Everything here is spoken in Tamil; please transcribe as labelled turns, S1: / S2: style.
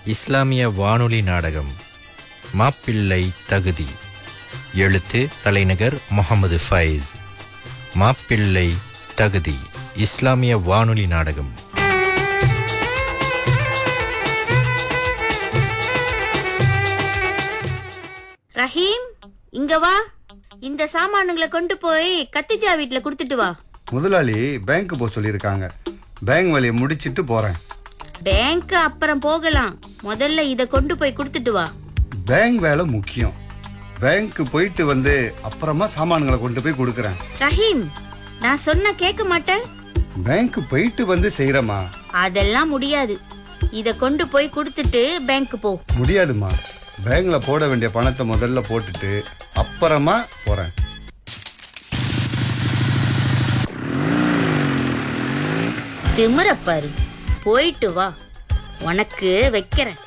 S1: இஸ்லாமிய வானொலி நாடகம் மாப்பிள்ளை தகுதி எழுத்து தலைநகர் முகமது ஃபைஸ் மாப்பிள்ளை தகுதி இஸ்லாமிய வானொலி நாடகம்
S2: ரஹீம் இங்க வா இந்த சாமானுங்களை கொண்டு போய் கத்திஜா வீட்ல கொடுத்துட்டு வா
S3: முதலாளி பேங்க் போக சொல்லியிருக்காங்க பேங்க் வேலையை முடிச்சிட்டு போறேன்
S2: பேங்க் அப்புறம் போகலாம் முதல்ல இத கொண்டு போய் கொடுத்துட்டு வா
S3: பேங்க் வேலை முக்கியம் பேங்க் போயிட்டு வந்து அப்புறமா சாமான்களை கொண்டு போய் கொடுக்குறேன்
S2: ரஹீம் நான் சொன்ன கேட்க மாட்டேன்
S3: பேங்க் போயிட்டு வந்து செய்யறமா
S2: அதெல்லாம் முடியாது இத கொண்டு போய் கொடுத்துட்டு பேங்க் போ
S3: முடியாதுமா பேங்க்ல போட வேண்டிய பணத்தை முதல்ல போட்டுட்டு அப்புறமா போறேன்
S2: திமிரப்பாரு போயிட்டு வா உனக்கு வைக்கிறேன்